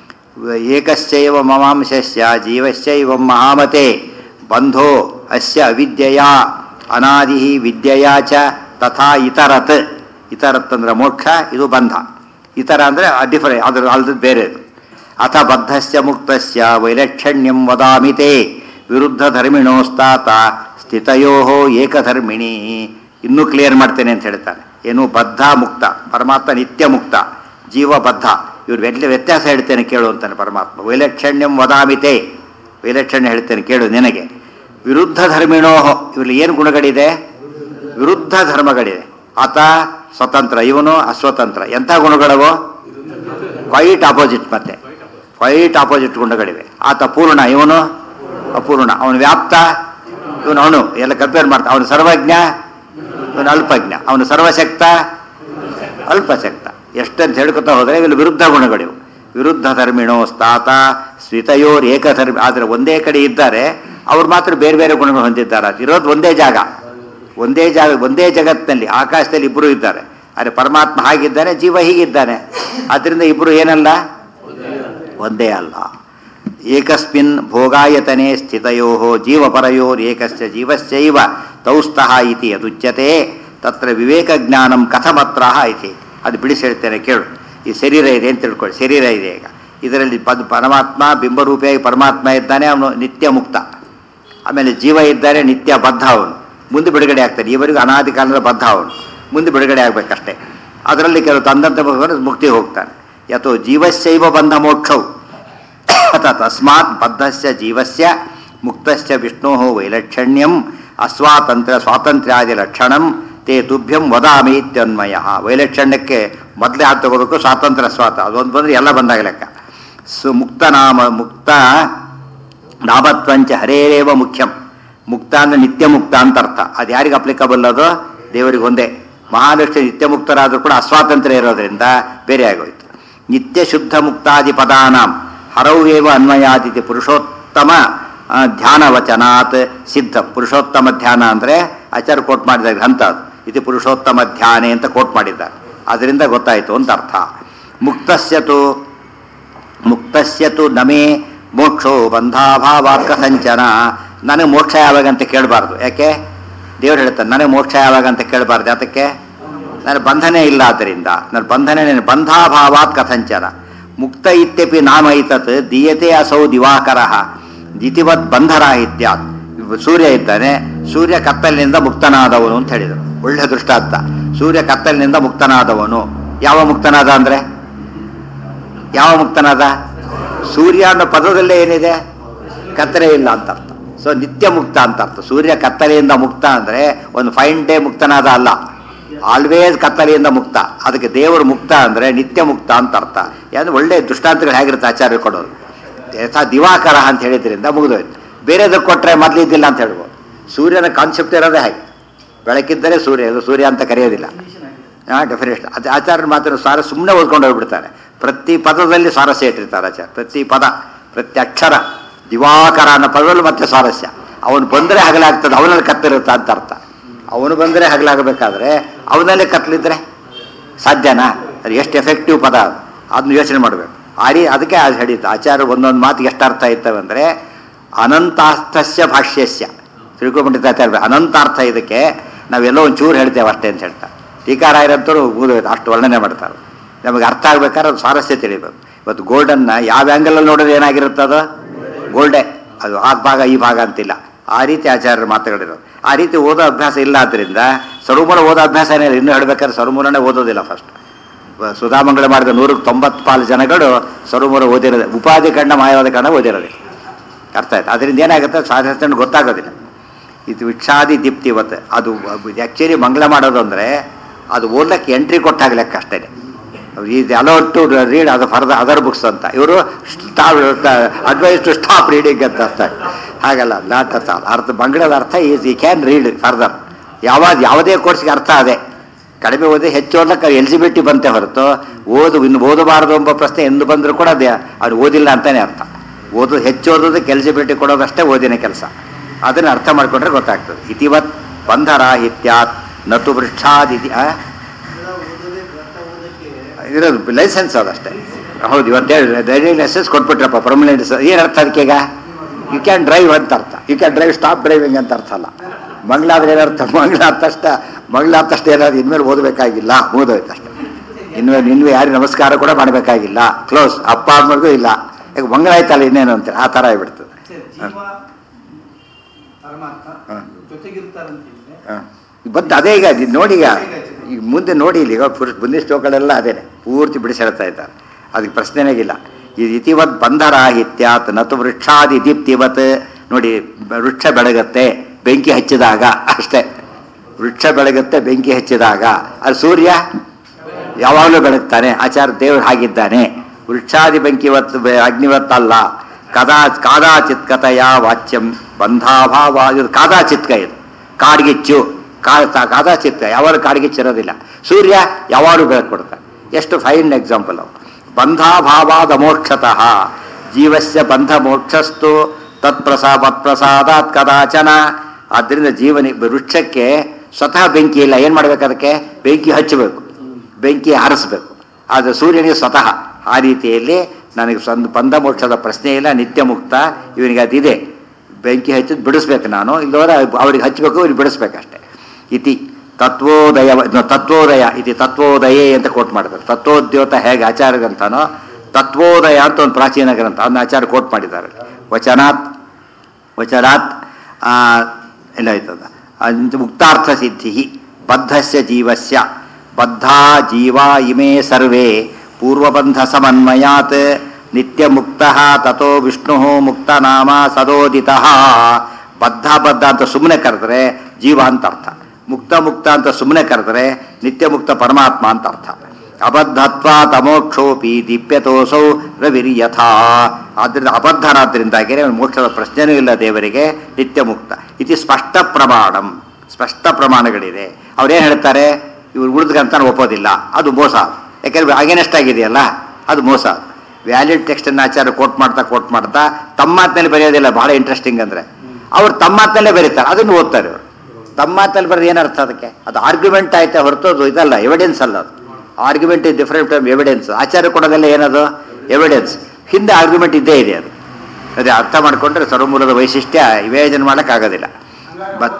ಏಕಶ್ಚೈವ ಮಮಾಂಶಸ್ಯ ಜೀವಶ್ಚೈವ ಮಹಾಮತೆ ಬಂಧೋ ಅಸ್ಯ ಅವಿದ್ಯೆಯ ಅನಾದಿ ವಿದ್ಯೆಯ ಚ ತಥಾ ಇತರತ್ ಇತರತ್ ಅಂದ್ರೆ ಮೋಕ್ಷ ಇದು ಬಂಧ ಇತರ ಅಂದರೆ ಡಿಫರೆಂಟ್ ಅದ್ರ ಅಲ್ದ ಬೇರೆ ಅಥ ಬದ್ಧಸ್ಯ ಮುಕ್ತಸ್ಯ ವೈಲಕ್ಷಣ್ಯಂ ವದಾಮಿತೆ ವಿರುದ್ಧ ಧರ್ಮಿಣೋಸ್ತಾತ ಸ್ಥಿತಯೋ ಏಕಧರ್ಮಿಣಿ ಇನ್ನೂ ಕ್ಲಿಯರ್ ಮಾಡ್ತೇನೆ ಅಂತ ಹೇಳ್ತಾನೆ ಏನು ಬದ್ಧ ಮುಕ್ತ ಪರಮಾತ್ಮ ನಿತ್ಯ ಮುಕ್ತ ಜೀವ ಬದ್ಧ ಇವ್ರು ವ್ಯತ್ಯ ವ್ಯತ್ಯಾಸ ಹೇಳ್ತೇನೆ ಕೇಳು ಅಂತಾನೆ ಪರಮಾತ್ಮ ವೈಲಕ್ಷಣ್ಯಂ ವದಾಮಿತೆ ವೈಲಕ್ಷಣ್ಯ ಹೇಳ್ತೇನೆ ಕೇಳು ನಿನಗೆ ವಿರುದ್ಧ ಧರ್ಮಿಣೋ ಇವ್ರಲ್ಲಿ ಏನು ಗುಣಗಳಿದೆ ವಿರುದ್ಧ ಧರ್ಮಗಳಿದೆ ಆತ ಸ್ವತಂತ್ರ ಇವನು ಅಸ್ವತಂತ್ರ ಎಂಥ ಗುಣಗಳವು ಕ್ವೈಟ್ ಆಪೋಸಿಟ್ ಮತ್ತೆ ಕ್ವೈಟ್ ಆಪೋಸಿಟ್ ಗುಣಗಳಿವೆ ಆತ ಪೂರ್ಣ ಇವನು ಅಪೂರ್ಣ ಅವನು ವ್ಯಾಪ್ತ ಇವನು ಅವನು ಎಲ್ಲ ಕಂಪೇರ್ ಮಾಡ್ತಾ ಅವನು ಸರ್ವಜ್ಞ ಇವನು ಅಲ್ಪಜ್ಞ ಅವನು ಸರ್ವಶಕ್ತ ಅಲ್ಪಶಕ್ತ ಎಷ್ಟಂತ ಹೇಳ್ಕೊತಾ ಹೋದರೆ ಇಲ್ಲಿ ವಿರುದ್ಧ ಗುಣಗಳಿವು ವಿರುದ್ಧ ಧರ್ಮಿಣೋ ಸ್ತಾತ ಸ್ವಿತಯೋರ್ ಏಕಧರ್ಮಿ ಆದರೆ ಒಂದೇ ಕಡೆ ಇದ್ದಾರೆ ಅವ್ರು ಮಾತ್ರ ಬೇರೆ ಬೇರೆ ಗುಣಗಳು ಹೊಂದಿದ್ದಾರೆ ಇರೋದು ಒಂದೇ ಜಾಗ ಒಂದೇ ಜಾಗ ಒಂದೇ ಜಗತ್ತಿನಲ್ಲಿ ಆಕಾಶದಲ್ಲಿ ಇಬ್ಬರು ಇದ್ದಾರೆ ಆದರೆ ಪರಮಾತ್ಮ ಹಾಗಿದ್ದಾನೆ ಜೀವ ಹೀಗಿದ್ದಾನೆ ಆದ್ದರಿಂದ ಇಬ್ಬರು ಏನಲ್ಲ ಒಂದೇ ಅಲ್ಲ ಏಕಸ್ಮಿನ್ ಭೋಗಾಯತನೆ ಸ್ಥಿತಯೋ ಜೀವಪರಯೋರೇಕಸ್ಯ ಜೀವಶ್ಚೈವ ತೌಸ್ತಃ ಇತಿ ಯದುಚ್ಯತೆ ತತ್ರ ವಿವೇಕ ಜ್ಞಾನಂ ಕಥಮತ್ರ ಇತಿ ಅದು ಬಿಡಿಸಿ ಹೇಳ್ತೇನೆ ಕೇಳು ಈ ಶರೀರ ಇದೆ ಅಂತ ತಿಳ್ಕೊಳ್ಳಿ ಶರೀರ ಇದೆ ಈಗ ಇದರಲ್ಲಿ ಪದ್ ಪರಮಾತ್ಮ ಬಿಂಬರೂಪಿಯಾಗಿ ಪರಮಾತ್ಮ ಇದ್ದಾನೆ ಅವನು ನಿತ್ಯ ಮುಕ್ತ ಆಮೇಲೆ ಜೀವ ಇದ್ದಾರೆ ನಿತ್ಯ ಬದ್ಧ ಅವನು ಮುಂದೆ ಬಿಡುಗಡೆ ಆಗ್ತಾನೆ ಈವರೆಗೂ ಅನಾದಿ ಕಾಲದ ಬದ್ಧ ಅವನು ಮುಂದೆ ಬಿಡುಗಡೆ ಆಗ್ಬೇಕಷ್ಟೇ ಅದರಲ್ಲಿ ಕೆಲವು ತಂದಂತ ಮುಕ್ತಿ ಹೋಗ್ತಾನೆ ಯಥೋ ಜೀವಶೈವ ಬಂಧ ಮೋಕ್ಷವು ಅಥ ತಸ್ಮಾತ್ ಬದ್ಧಸ್ಯ ಜೀವಸ್ಯ ಮುಕ್ತಸ್ಯ ವಿಷ್ಣೋ ವೈಲಕ್ಷಣ್ಯಂ ಅಸ್ವಾತಂತ್ರ್ಯ ಸ್ವಾತಂತ್ರ್ಯಾದಿ ಲಕ್ಷಣಂ ತೇ ತುಭ್ಯಂ ವದಾಮಿ ಇತ್ಯನ್ಮಯ ವೈಲಕ್ಷಣ್ಯಕ್ಕೆ ಮೊದಲೇ ಹಾಕಿ ತಗೋಬೇಕು ಸ್ವಾತಂತ್ರ್ಯ ಸ್ವಾತ ಅದೊಂದು ಬಂದರೆ ಎಲ್ಲ ಬಂದಾಗ ಲೆಕ್ಕ ಸು ಮುಕ್ತ ನಾಮ ಮುಕ್ತ ನಾಮತ್ವಂಚ ಹರೇರೇವ ಮುಖ್ಯಂ ಮುಕ್ತ ಅಂದ್ರೆ ನಿತ್ಯ ಮುಕ್ತ ಅಂತ ಅರ್ಥ ಅದು ಯಾರಿಗೆ ಅಪ್ಲಿಕಬಲ್ ಅದು ದೇವರಿಗೆ ಒಂದೇ ಮಹಾಲಕ್ಷ್ಮಿ ನಿತ್ಯ ಮುಕ್ತರಾದರೂ ಕೂಡ ಅಸ್ವಾತಂತ್ರ್ಯ ಇರೋದ್ರಿಂದ ಬೇರೆ ಆಗೋಯ್ತು ನಿತ್ಯ ಶುದ್ಧ ಮುಕ್ತಾದಿ ಪದಾನಾಂ ಹರೌವೇವ ಅನ್ವಯಾದಿತಿ ಪುರುಷೋತ್ತಮ ಆ, ಧ್ಯಾನ ವಚನಾತ್ ಸಿದ್ಧ ಪುರುಷೋತ್ತಮ ಧ್ಯಾನ ಅಂದರೆ ಆಚಾರ್ಯ ಕೋಟ್ ಮಾಡಿದ ಗ್ರಂಥ ಅದು ಇದು ಪುರುಷೋತ್ತಮ ಧ್ಯಾನೆ ಅಂತ ಕೋಟ್ ಮಾಡಿದ್ದಾರೆ ಅದರಿಂದ ಗೊತ್ತಾಯಿತು ಅಂತ ಅರ್ಥ ಮುಕ್ತಸ್ಯತು ಮುಕ್ತಸ್ಯತು ನಮೇ ಮೋಕ್ಷೋ ಬಂಧಾಭಾವಾತ್ ಕಥಂಚನ ನನಗೆ ಮೋಕ್ಷ ಯಾವಾಗ ಅಂತ ಕೇಳಬಾರ್ದು ಯಾಕೆ ದೇವ್ರು ಹೇಳ್ತಾನೆ ನನಗೆ ಮೋಕ್ಷ ಯಾವಾಗ ಅಂತ ಕೇಳಬಾರ್ದು ಯಾತಕ್ಕೆ ನನ್ನ ಬಂಧನೇ ಇಲ್ಲ ಆದ್ದರಿಂದ ನನ್ನ ಬಂಧನೇ ನನ್ನ ಬಂಧಾಭಾವಾತ್ ಕಥಂಚನ ಮುಕ್ತ ಇತ್ಯಪಿ ನಾಮ ಐತತ್ ದೀಯತೆ ಅಸೌ ದಿವಾಕರ ದಿತಿವತ್ ಬಂಧರಾಹಿತ್ಯಾತ್ ಸೂರ್ಯ ಇದ್ದಾನೆ ಸೂರ್ಯ ಕತ್ತಲಿನಿಂದ ಮುಕ್ತನಾದವನು ಅಂತ ಹೇಳಿದರು ಒಳ್ಳೆ ದೃಷ್ಟಾಂತ ಸೂರ್ಯ ಕತ್ತಲಿನಿಂದ ಮುಕ್ತನಾದವನು ಯಾವ ಮುಕ್ತನಾದ ಅಂದ್ರೆ ಯಾವ ಮುಕ್ತನಾದ ಸೂರ್ಯ ಅನ್ನೋ ಪದದಲ್ಲೇ ಏನಿದೆ ಕತ್ತಲೆ ಇಲ್ಲ ಅಂತ ಅರ್ಥ ಸೊ ನಿತ್ಯ ಮುಕ್ತ ಅಂತ ಅರ್ಥ ಸೂರ್ಯ ಕತ್ತಲೆಯಿಂದ ಮುಕ್ತ ಅಂದ್ರೆ ಒಂದು ಫೈನ್ ಡೇ ಮುಕ್ತನಾದ ಅಲ್ಲ ಆಲ್ವೇಸ್ ಕತ್ತಲೆಯಿಂದ ಮುಕ್ತ ಅದಕ್ಕೆ ದೇವರು ಮುಕ್ತ ಅಂದ್ರೆ ನಿತ್ಯ ಮುಕ್ತ ಅಂತ ಅರ್ಥ ಯಾಕಂದ್ರೆ ಒಳ್ಳೆ ದೃಷ್ಟಾಂತಗಳು ಹೇಗಿರುತ್ತೆ ಆಚಾರ್ಯ ಕೊಡೋದು ಯಥಾ ದಿವಾಕರ ಅಂತ ಹೇಳಿದ್ರಿಂದ ಮುಗಿದೋಯ್ತು ಬೇರೆದಕ್ಕೆ ಕೊಟ್ಟರೆ ಮೊದಲಿದ್ದಿಲ್ಲ ಅಂತ ಹೇಳ್ಬೋದು ಸೂರ್ಯನ ಕಾನ್ಸೆಪ್ಟ್ ಇರೋದೇ ಹಾಗೆ ಬೆಳಕಿದ್ದರೆ ಸೂರ್ಯ ಇದು ಸೂರ್ಯ ಅಂತ ಕರೆಯೋದಿಲ್ಲ ಹಾಂ ಡೆಫಿನೇಷನ್ ಅದು ಆಚಾರ್ಯರು ಮಾತ್ರ ಸಾರ ಸುಮ್ಮನೆ ಓದ್ಕೊಂಡು ಹೋಗ್ಬಿಡ್ತಾರೆ ಪ್ರತಿ ಪದದಲ್ಲಿ ಸ್ವಾರಸ್ಯ ಇಟ್ಟಿರ್ತಾರೆ ಆಚಾರ್ಯ ಪ್ರತಿ ಪದ ಪ್ರತಿ ಅಕ್ಷರ ದಿವಾಕರ ಅನ್ನೋ ಪದದಲ್ಲಿ ಮತ್ತೆ ಸ್ವಾರಸ್ಯ ಅವನು ಬಂದರೆ ಹಗಲಾಗ್ತದೆ ಅವನಲ್ಲಿ ಕತ್ತಿರುತ್ತೆ ಅಂತ ಅರ್ಥ ಅವನು ಬಂದರೆ ಹಗಲಾಗಬೇಕಾದ್ರೆ ಅವನಲ್ಲೇ ಕತ್ಲಿದ್ರೆ ಸಾಧ್ಯನಾ ಅದು ಎಷ್ಟು ಎಫೆಕ್ಟಿವ್ ಪದ ಅದು ಅದನ್ನ ಯೋಚನೆ ಮಾಡಬೇಕು ಆ ರೀ ಅದಕ್ಕೆ ಅದು ಹೇಳಿತ್ತು ಆಚಾರ್ಯ ಒಂದೊಂದು ಮಾತಿಗೆ ಎಷ್ಟು ಅರ್ಥ ಇರ್ತವೆ ಅಂದರೆ ಅನಂತಾರ್ಥಸ್ಯ ಭಾಷ್ಯಸ್ಯ ತಿಳ್ಕೊಂಬಿಟ್ಟಿದ್ದ ಆಚಾರ್ಯ ಅನಂತಾರ್ಥ ಇದಕ್ಕೆ ನಾವೆಲ್ಲೋ ಒಂದು ಚೂರು ಹೇಳ್ತೇವೆ ಅಷ್ಟೇ ಅಂತ ಹೇಳ್ತಾರೆ ಟೀಕಾರಾಯರಂತರೂ ಮುಗಿದೋಯ್ತು ಅಷ್ಟು ವರ್ಣನೆ ಮಾಡ್ತಾರೆ ನಮಗೆ ಅರ್ಥ ಆಗ್ಬೇಕಾದ್ರೆ ಅದು ಸ್ವಾರಸ್ಯ ತಿಳಿಬೇಕು ಇವತ್ತು ಗೋಲ್ಡನ್ನ ಯಾವ ಆ್ಯಂಗಲಲ್ಲಿ ನೋಡಿದ್ರೆ ಏನಾಗಿರುತ್ತೆ ಅದು ಗೋಲ್ಡೆ ಅದು ಆ ಭಾಗ ಈ ಭಾಗ ಅಂತಿಲ್ಲ ಆ ರೀತಿ ಆಚಾರ್ಯರ ಮಾತುಗಳಿರೋದು ಆ ರೀತಿ ಓದೋ ಅಭ್ಯಾಸ ಇಲ್ಲ ಆದ್ದರಿಂದ ಸರ್ವಮೂಲ ಓದೋ ಅಭ್ಯಾಸ ಏನಿಲ್ಲ ಇನ್ನೂ ಹೇಳ್ಬೇಕಾದ್ರೆ ಸರ್ವಮೂಲನೇ ಓದೋದಿಲ್ಲ ಫಸ್ಟ್ ಸುಧಾಮಂಗಳ ಮಾಡಿದ ನೂರಕ್ಕೆ ತೊಂಬತ್ತು ಪಾಲು ಜನಗಳು ಸರ್ವಮೂಲ ಓದಿರೋದೆ ಉಪಾಧಿ ಕಂಡ ಮಾಯವಾದ ಕಂಡ ಓದಿರೋದಿಲ್ಲ ಅರ್ಥ ಆಯ್ತು ಅದರಿಂದ ಏನಾಗುತ್ತೆ ಸಾಧಾರಣ ಗೊತ್ತಾಗೋದಿಲ್ಲ ಇದು ವಿಕ್ಷಾದಿ ದೀಪ್ತಿವತ್ ಅದು ಆ್ಯಕ್ಚುಲಿ ಮಂಗಳ ಮಾಡೋದು ಅಂದರೆ ಅದು ಓದಕ್ಕೆ ಎಂಟ್ರಿ ಕೊಟ್ಟಾಗ ಲೆಕ್ಕ ಅಷ್ಟೇ ಇದು ಅಲೌಡ್ ಟು ರೀಡ್ ಅದು ಫರ್ದರ್ ಅದರ್ ಬುಕ್ಸ್ ಅಂತ ಇವರು stop advise to stop reading ಅಂತ ಅರ್ಥ ಹಾಗಲ್ಲ ನಾಟ್ ಅರ್ಥ ಅರ್ಥ ಮಂಗಳದ ಅರ್ಥ ಈಸ್ ಈ ಕ್ಯಾನ್ ರೀಡ್ ಫರ್ದರ್ ಯಾವಾಗ ಯಾವುದೇ ಕೋರ್ಸ್ಗೆ ಅರ್ಥ ಅದೇ ಕಡಿಮೆ ಓದಿ ಹೆಚ್ಚು ಓದ್ಲಕ್ಕೆ ಎಲಿಜಿಬಿಲಿಟಿ ಬಂತೆ ಹೊರತು ಓದು ಇನ್ನು ಓದಬಾರದು ಎಂಬ ಪ್ರಶ್ನೆ ಎಂದು ಬಂದರೂ ಕೂಡ ಅದೇ ಅದು ಓದಿಲ್ಲ ಅಂತಾನೆ ಅರ್ಥ ಓದು ಹೆಚ್ಚು ಓದೋದಕ್ಕೆ ಎಲಿಜಿಬಿಲಿಟಿ ಕೊಡೋದಷ್ಟೇ ಓದಿನ ಕೆಲಸ ಅದನ್ನು ಅರ್ಥ ಮಾಡಿಕೊಂಡ್ರೆ ಗೊತ್ತಾಗ್ತದೆ ಇತಿವತ್ ಬಂಧರಾಹಿತ್ಯಾತ್ ನತು ವೃಕ್ಷಾದಿತಿ ಆ? ಇರೋದು ಲೈಸೆನ್ಸ್ ಅದಷ್ಟೇ ಹೌದು ಇವತ್ತು ಡ್ರೈವಿಂಗ್ ಲೈಸೆನ್ಸ್ ಕೊಟ್ಬಿಟ್ರಪ್ಪ ಪರ್ಮನೆಂಟ್ ಏನು ಅರ್ಥ ಅದಕ್ಕೆ ಈಗ ಯು ಕ್ಯಾನ್ ಡ್ರೈವ್ ಅಂತ ಅರ್ಥ you can drive stop driving ಅಂತ ಅರ್ಥ ಅಲ್ಲ ಮಂಗಳಾದ್ರೆ ಏನರ್ಥ ಮಂಗಳ ಆದ ತಕ್ಷಣ ಮಂಗಳ ಆದ ತಕ್ಷಣ ಏನಾದ್ರು ಇನ್ಮೇಲೆ ಓದಬೇಕಾಗಿಲ್ಲ ಓದೋಯ್ತು ಅಷ್ಟೇ ಇನ್ಮೇಲೆ ಇನ್ಮೇಲೆ ಯಾರಿಗೆ ನಮಸ್ಕಾರ ಕೂಡ ಮಾಡಬೇಕಾಗಿಲ್ಲ ಕ್ಲೋಸ್ ಅಪ್ಪ ಅಮ್ಮಗೂ ಇಲ್ಲ ಈಗ ಮಂಗಳ ಆಯ್ತಲ್ಲ ಇನ್ನೇನು ಅಂತ ಆ ಥರ ಆಗ್ಬಿಡ್ತದೆ ಜೀವ ಪರಮಾತ್ಮ ಹ. ಜೊತೆಗಿರ್ತಾರಂತಿದ್ರೆ ಹ. ಬಂತು ಅದೇ ಈಗ ಇದು ನೋಡಿ ಈಗ ಈಗ ಮುಂದೆ ನೋಡಿ ಇಲ್ಲಿ ಈಗ ಪುರುಷ ಮುಂದಿನ ಶ್ಲೋಕಗಳೆಲ್ಲ ಅದೇನೆ ಪೂರ್ತಿ ಬಿಡಿಸಿ ಹೇಳ್ತಾ ಇದ್ದಾರೆ ಅದಕ್ಕೆ ಪ್ರಶ್ನೆನೇ ಇಲ್ಲ ಇದು ಇತಿವತ್ ಬಂಧರಾಹಿತ್ಯಾತ್ ನತು ವೃಕ್ಷಾದಿ ದೀಪ್ತಿವತ್ ನೋಡಿ ವೃಕ್ಷ ಬೆಳಗತ್ತೆ ಬೆಂಕಿ ಹಚ್ಚಿದಾಗ ಅಷ್ಟೇ ವೃಕ್ಷ ಬೆಳಗತ್ತೆ ಬೆಂಕಿ ಹಚ್ಚಿದಾಗ ಅದು ಸೂರ್ಯ ಯಾವಾಗಲೂ ಬೆಳಗ್ತಾನೆ ಆಚಾರ ದೇವರು ಹಾಗಿದ್ದಾನೆ ವೃಕ್ಷಾದಿ ಬೆಂಕಿವತ್ ಬೆ- ಅಗ್ನಿವತ್ತಲ್ಲ ಕದಾ ಕಾದಾಚಿತ್ ಕಥಯ ವಾಚ್ಯಂ ಬಂಧಾಭಾವ ಇದು ಕಾದಾಚಿತ್ಕ ಇದು ಕಾಡ್ಗಿಚ್ಚು ಕಾ ಕಾದಾಚಿತ್ಕ ಯಾವಾಗ ಕಾಡ್ಗಿಚ್ಚಿರೋದಿಲ್ಲ ಸೂರ್ಯ ಯಾವಾಗಲೂ ಬೆಳಕು ಕೊಡ್ತಾನೆ ಎಷ್ಟು ಫೈನ್ ಎಕ್ಸಾಂಪಲ್ ಅವು ಬಂಧಾಭಾವಾದ ಮೋಕ್ಷತಃ ಜೀವಸ್ಯ ಬಂಧ ಮೋಕ್ಷಸ್ತು ತತ್ಪ್ರಸಾ ಮತ್ಪ್ರಸಾದಾತ್ ಕದಾಚನ ಆದ್ದರಿಂದ ಜೀವನಿ ವೃಕ್ಷಕ್ಕೆ ಸ್ವತಃ ಬೆಂಕಿ ಇಲ್ಲ ಏನು ಮಾಡ್ಬೇಕು ಅದಕ್ಕೆ ಬೆಂಕಿ ಹಚ್ಚಬೇಕು ಬೆಂಕಿ ಹಾರಿಸ್ಬೇಕು ಆದರೆ ಸೂರ್ಯನಿಗೆ ಸ್ವತಃ ಆ ರೀತಿಯಲ್ಲಿ ನನಗೆ ಸ್ವಂತ ಬಂಧ ಮೋಕ್ಷದ ಪ್ರಶ್ನೆ ಇಲ್ಲ ನಿತ್ಯ ಮುಕ್ತ ಇವನಿಗೆ ಅದಿದೆ ಬೆಂಕಿ ಹಚ್ಚಿದ್ ಬಿಡಿಸ್ಬೇಕು ನಾನು ಇಲ್ಲವರ ಅವ್ರಿಗೆ ಹಚ್ಚಬೇಕು ಇವ್ರಿಗೆ ಬಿಡಿಸ್ಬೇಕಷ್ಟೆ ಇತಿ ತತ್ವೋದಯ ತತ್ವೋದಯ ಇತಿ ತತ್ವೋದಯೇ ಅಂತ ಕೋಟ್ ಮಾಡ್ತಾರೆ ತತ್ವೋದ್ಯೋತ ಹೇಗೆ ಆಚಾರ್ಯಗಂತಾನೋ ತತ್ವೋದಯ ಅಂತ ಒಂದು ಪ್ರಾಚೀನ ಗ್ರಂಥ ಅದನ್ನ ಆಚಾರ್ಯ ಕೋಟ್ ಮಾಡಿದ್ದಾರೆ ವಚನಾತ್ ವಚನಾತ್ ಆ, ಎಲ್ಲಾಯ್ತದ ಅಂದ್ ಮುಕ್ತಾರ್ಥ ಸಿದ್ಧಿ ಬದ್ಧಸ್ಯ ಜೀವಸ್ಯ ಬದ್ಧಾ ಜೀವ ಇಮೇ ಸರ್ವೇ ಪೂರ್ವಬಂಧ ಸಮನ್ವಯಾತ್ ನಿತ್ಯ ಮುಕ್ತ ತಥೋ ವಿಷ್ಣು ಮುಕ್ತ ನಾಮ ಸದೋದಿತ ಬದ್ಧ ಬದ್ಧ ಅಂತ ಸುಮ್ಮನೆ ಕರೆದ್ರೆ ಜೀವ ಅಂತ ಅರ್ಥ ಮುಕ್ತ ಮುಕ್ತ ಅಂತ ಸುಮ್ಮನೆ ಕರೆದ್ರೆ ನಿತ್ಯ ಮುಕ್ತ ಪರಮಾತ್ಮ ಅಂತ ಅರ್ಥ ಅಬದ್ಧತ್ವ ತಮೋಕ್ಷೋಪಿ ದಿಪ್ಯತೋಸೌ ರವಿರ್ಯಥಾ ಆದ್ದರಿಂದ ಅಬದ್ಧರಾದ್ರಿಂದಾಗಿ ಮೋಕ್ಷದ ಪ್ರಶ್ನೆನೂ ಇಲ್ಲ ದೇವರಿಗೆ ನಿತ್ಯ ಮುಕ್ತ ಇದು ಸ್ಪಷ್ಟ ಪ್ರಮಾಣಂ ಸ್ಪಷ್ಟ ಪ್ರಮಾಣಗಳಿದೆ ಅವ್ರೇನು ಹೇಳ್ತಾರೆ ಇವ್ರು ಉಳಿದ್ಕಂತ ಒಪ್ಪೋದಿಲ್ಲ ಅದು ಮೋಸ ಯಾಕೆಂದ್ರೆ ಅಗೇನೆಸ್ಟ್ ಆಗಿದೆಯಲ್ಲ ಅದು ಮೋಸ ವ್ಯಾಲಿಡ್ ಟೆಕ್ಸ್ಟನ್ನು ಆಚಾರ ಕೋಟ್ ಮಾಡ್ತಾ ಕೋಟ್ ಮಾಡ್ತಾ ತಮ್ಮ ಮಾತಿನಲ್ಲಿ ಬರೆಯೋದಿಲ್ಲ ಬಹಳ ಇಂಟ್ರೆಸ್ಟಿಂಗ್ ಅಂದ್ರೆ ಅವ್ರು ತಮ್ಮ ಮಾತಿನಲ್ಲೇ ಬರೀತಾರೆ ಅದನ್ನು ಓದ್ತಾರೆ ಅವರು ತಮ್ಮ ಮಾತಲ್ಲಿ ಬರೆದು ಏನರ್ಥ ಅದಕ್ಕೆ ಅದು ಆರ್ಗ್ಯುಮೆಂಟ್ ಆಯ್ತಾ ಹೊರತು ಅದು ಇದಲ್ಲ ಎವಿಡೆನ್ಸ್ ಅಲ್ಲ ಅದು argument is different from evidence ಆಚಾರ್ಯ ಕೊಡೋದೆಲ್ಲ ಏನದು ಎವಿಡೆನ್ಸ್ ಹಿಂದೆ ಆರ್ಗ್ಯುಮೆಂಟ್ ಇದ್ದೇ ಇದೆ ಅದು ಅದೇ ಅರ್ಥ ಮಾಡಿಕೊಂಡ್ರೆ ಸರ್ವಮೂಲದ ವೈಶಿಷ್ಟ್ಯ ವಿವೇಚನೆ ಮಾಡೋಕ್ಕಾಗೋದಿಲ್ಲ ಬಟ್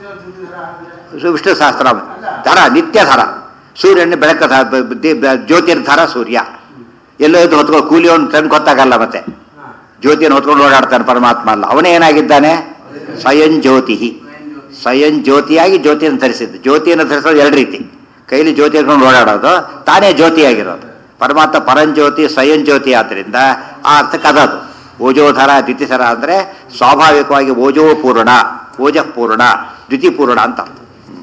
ವಿಷ್ಣು ಸಹಸ್ರ ಧರ ನಿತ್ಯ ಧರ ಸೂರ್ಯನ ಬೆಳಕ ಧ- ಬ- ಬ- ದಿ- ಬ- ಜ್ಯೋತಿರ್ಧರ ಸೂರ್ಯ ಎಲ್ಲೋ ಇದ್ದು ಹೊತ್ಕೊ ಕೂಲಿಯವನು ತಂದು ಗೊತ್ತಾಗಲ್ಲ ಮತ್ತೆ ಜ್ಯೋತಿಯನ್ನು ಹೊತ್ಕೊಂಡು ಓಡಾಡ್ತಾನೆ ಪರಮಾತ್ಮ ಅಲ್ಲ ಅವನೇ ಏನಾಗಿದ್ದಾನೆ ಸ್ವಯಂ ಜ್ಯೋತಿ ಸ್ವಯಂ ಜ್ಯೋತಿಯಾಗಿ ಜ್ಯೋತಿಯನ್ನು ಧರಿಸಿದ್ದು ಜ್ಯೋತಿಯನ್ನು ಧರಿಸೋದು ಎರಡು ರೀತಿ ಕೈಲಿ ಜ್ಯೋತಿ ಹಿಡ್ಕೊಂಡು ಓಡಾಡೋದು ತಾನೇ ಜ್ಯೋತಿಯಾಗಿರೋದು ಪರಮಾತ್ಮ ಪರಂಜ್ಯೋತಿ ಸ್ವಯಂ ಜ್ಯೋತಿ ಆದ್ದರಿಂದ ಆ ಅರ್ಥಕ್ಕೆ ಅದದು ಓಜೋಧರ ದ್ವಿತಿಸರ ಅಂದರೆ ಸ್ವಾಭಾವಿಕವಾಗಿ ಓಜೋ ಪೂರ್ಣ ಓಜಪೂರ್ಣ ದ್ವಿತಿಪೂರ್ಣ ಅಂತ ಅರ್ಥ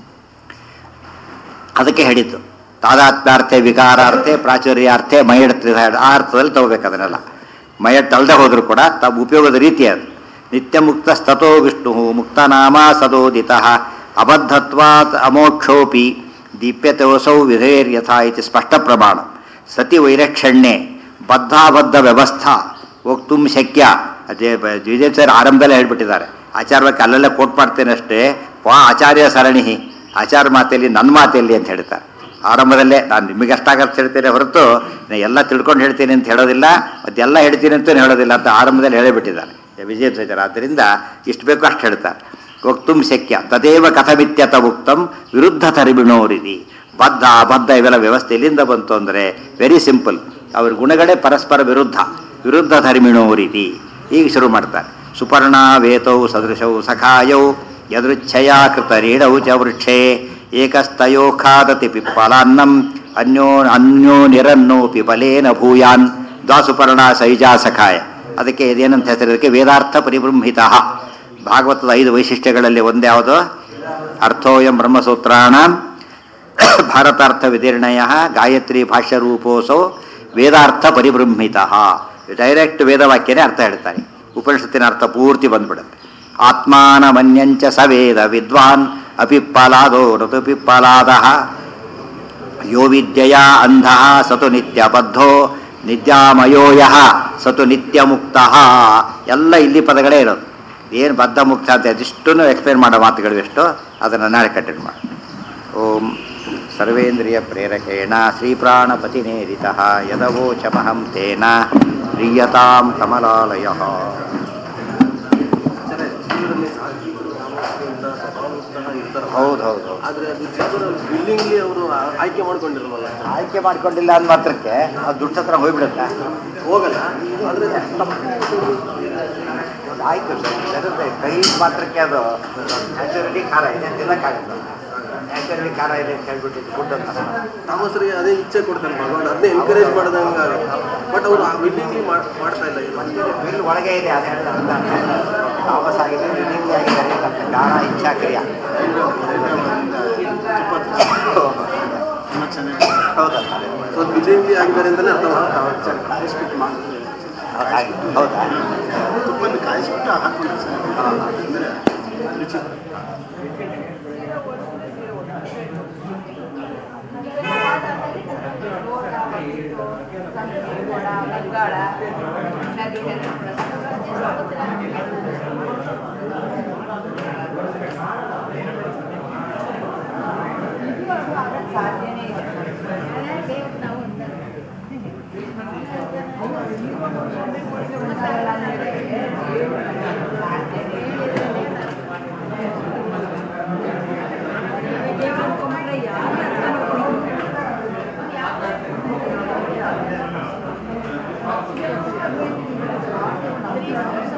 ಅದಕ್ಕೆ ಹೇಳಿದ್ದು ತಾದಾತ್ಮ್ಯಾರ್ಥೆ ವಿಕಾರಾರ್ಥೆ ಪ್ರಾಚುರ್ಯಾರ್ಥೆ ಮಯಡ್ ತ್ರಿಧ- ಆ ಅರ್ಥದಲ್ಲಿ ತಗೋಬೇಕು ಅದನ್ನೆಲ್ಲ ಮಯಡ್ ತಳ್ದೆ ಹೋದ್ರು ಕೂಡ ತಮ್ಮ ಉಪಯೋಗದ ರೀತಿ ಅದು ನಿತ್ಯ ಮುಕ್ತ ಸ್ತತೋ ವಿಷ್ಣು ಮುಕ್ತನಾಮ ಸದೋದಿತ ಅಬದ್ಧತ್ವಾತ್ ಅಮೋಕ್ಷೋಪಿ ದೀಪ್ಯತೋಸೌ ವಿಧೇರ್ಯಥಾ ಇತಿ ಸ್ಪಷ್ಟ ಪ್ರಮಾಣ ಸತಿ ವೈರಕ್ಷಣ್ಯೆ ಬದ್ಧಾಬದ್ಧ ವ್ಯವಸ್ಥಾ ವಕ್ತುಂ ಶಕ್ಯ ಅದೇ ಬ- ವಿಜಯ್ ಸರ್ ಆರಂಭದಲ್ಲೇ ಹೇಳ್ಬಿಟ್ಟಿದ್ದಾರೆ ಆಚಾರ್ಯಕ್ಕೆ ಅಲ್ಲೆಲ್ಲ ಕೋಟ್ ಮಾಡ್ತೇನೆ ಅಷ್ಟೇ ವಾ ಆಚಾರ್ಯ ಸರಣಿ ಆಚಾರ ಮಾತೆಯಲ್ಲಿ ನನ್ನ ಮಾತೆಯಲ್ಲಿ ಅಂತ ಹೇಳ್ತಾರೆ ಆರಂಭದಲ್ಲೇ ನಾನು ನಿಮಗೆ ಅಷ್ಟಾಗತ್ತೆ ಹೇಳ್ತೇನೆ ಹೊರತು ನಾನು ಎಲ್ಲ ತಿಳ್ಕೊಂಡು ಹೇಳ್ತೀನಿ ಅಂತ ಹೇಳೋದಿಲ್ಲ ಮತ್ತೆಲ್ಲ ಹೇಳ್ತೀನಿ ಅಂತ ಹೇಳೋದಿಲ್ಲ ಅಂತ ಆರಂಭದಲ್ಲಿ ಹೇಳಿಬಿಟ್ಟಿದ್ದಾರೆ ವಿಜಯ ಧ್ವಜರ ಆದ್ದರಿಂದ ಇಷ್ಟು ಬೇಕು ಅಷ್ಟು ಹೇಳ್ತಾರೆ ವಕ್ತುಂ ಶಕ್ಯ ತದೇವ ಕಥಮಿತ್ಯತ ಉಕ್ತಂ ವಿರುದ್ಧ ತರಿಬಿಣೋರಿದಿ ಬದ್ಧ ಅಬದ್ಧ ಇವೆಲ್ಲ ವ್ಯವಸ್ಥೆ ಎಲ್ಲಿಂದ ಬಂತು ಅಂದರೆ ವೆರಿ ಸಿಂಪಲ್ ಅವ್ರ ಗುಣಗಳೇ ಪರಸ್ಪರ ವಿರುದ್ಧ ವಿರುದ್ಧ ಧರ್ಮಿಣೋರಿದಿ ಈಗ ಶುರು ಮಾಡ್ತಾರೆ ಸುಪರ್ಣ ವೇತೌ ಸದೃಶೌ ಸಖಾಯೌ ಯದೃಚ್ಛಯ ಕೃತರೀಡೌ ಚ ವೃಕ್ಷೇ ಏಕಸ್ತಯೋ ಖಾದತಿ ಪಿಪ್ಪಲಾನ್ನಂ ಅನ್ಯೋ ಅನ್ಯೋ ನಿರನ್ನೋ ಪಿಪಲೇನ ಭೂಯಾನ್ ದ್ವಾಸುಪರ್ಣ ಸೈಜಾ ಸಖಾಯ ಅದಕ್ಕೆ ಇದೇನಂತ ಹೆಸರು ಇದಕ್ಕೆ ವೇದಾರ್ಥ ಪರಿಬೃಂಹಿತ ಭಾಗವತದ ಐದು ವೈಶಿಷ್ಟ್ಯಗಳಲ್ಲಿ ಒಂದೇ ಯಾವುದು ಅರ್ಥೋಯಂ ಬ್ರಹ್ಮಸೂತ್ರಾಣ ಭಾರತಾರ್ಥ ವಿದೀರ್ಣಯ ಗಾಯತ್ರಿ ಭಾಷ್ಯರೂಪೋಸೋ ವೇದಾರ್ಥ ಪರಿಬೃಂಹಿತ ಡೈರೆಕ್ಟ್ ವೇದವಾಕ್ಯನೇ ಅರ್ಥ ಹೇಳ್ತಾರೆ ಉಪನಿಷತ್ತಿನ ಅರ್ಥ ಪೂರ್ತಿ ಬಂದ್ಬಿಡುತ್ತೆ ಆತ್ಮಾನಮನ್ಯಂಚ ಸ ವೇದ ವಿದ್ವಾನ್ ಅಪಿಪ್ಪಲಾದೋ ಋತುಪಿಪ್ಪಲಾದ ಯೋ ವಿದ್ಯೆಯ ಅಂಧ ಸತು ನಿತ್ಯ ಬದ್ಧೋ ನಿತ್ಯಾಮಯೋ ಯಃ ಸತು ನಿತ್ಯ ಮುಕ್ತ ಎಲ್ಲ ಇಲ್ಲಿ ಪದಗಳೇ ಇರೋದು ಏನು ಬದ್ಧ ಮುಕ್ತ ಅಂತ ಅದಿಷ್ಟನ್ನು ಎಕ್ಸ್ಪ್ಲೇನ್ ಮಾಡೋ ಮಾತುಗಳು ಎಷ್ಟು ಅದನ್ನು ನಾಳೆ ಕಂಟಿನ್ಯೂ ಮಾಡಿ ಓಂ ಸರ್ವೇಂದ್ರಿಯ ಪ್ರೇರಕೇಣ ಶ್ರೀಪ್ರಾಣಪತಿನೇರಿತ ಯದವೋಚಮಹಂ ತೇನ ಪ್ರೀಯತಾಂ ಕಮಲಾಲಯ ಹೌದು ಹೌದು ಹೌದು ಆದ್ರೆ ಅದು ಚಿಕ್ಕೂರು ಬಿಲ್ಡಿಂಗ್ಲಿ ಅವರು ಆಯ್ಕೆ ಮಾಡ್ಕೊಂಡಿರಲ್ವಲ್ಲ ಆಯ್ಕೆ ಮಾಡ್ಕೊಂಡಿಲ್ಲ ಅಂದ ಮಾತ್ರಕ್ಕೆ ಅದು ದುಡ್ಡು ಹತ್ರ ಹೋಗ್ಬಿಡುತ್ತಾ ಹೋಗಲ್ಲ ಆದ್ರೆ ಆಯ್ತು ಸರ್ ಬರುತ್ತೆ ಕೈ ಮಾತ್ರಕ್ಕೆ ಅದು ನ್ಯಾಚುರಲಿ ಖಾರ ಇದೆ ತಿನ್ನಕ್ಕಾಗಲ್ಲ ನ್ಯಾಚುರಲಿ ಖಾರ ಇದೆ ಅಂತ ಹೇಳ್ಬಿಟ್ಟಿದ್ದು ಫುಡ್ ಅಂತ ತಾಮಸರಿಗೆ ಅದೇ ಇಚ್ಛೆ ಕೊಡ್ತಾನೆ ಭಗವಾನ್ ಅದನ್ನೇ ಎನ್ಕರೇಜ್ ಮಾಡ್ದಂಗೆ ಬಟ್ ಅವರು ಆ ಬಿಲ್ಡಿಂಗ್ಲಿ ಮಾಡ್ತಾ ಇಲ್ಲ ಇದು ಬಿಲ್ ಒಳಗೆ ಇದೆ ಅದೇ ಹೇಳಿದ ಅರ್ಥ ವಾಪಸ್ ಆಗಿದೆ ರಿಲೀವ್ ಆಗಿದ್ದಾರೆ ಅಂತ ಗಾಢ ಇಚ್ಛಾ ಕ್ರಿಯ ಹೌದಲ್ಲ ಸೊ ಬಿಲ್ಡಿಂಗ್ಲಿ ಆಗಿದ್ದಾರೆ ಅಂತಾನೆ ಅರ್ಥ ಹಾಗೆ ಹೌದಾ ತುಪ್ಪನ ಕಾಯಿಸ್ಬಿಟ್ಟು ಹಾಕೊಂಡ್ರೆ ಸರ್ ಸಾಧ್ಯನೇ ಇದೆ ಯಾರು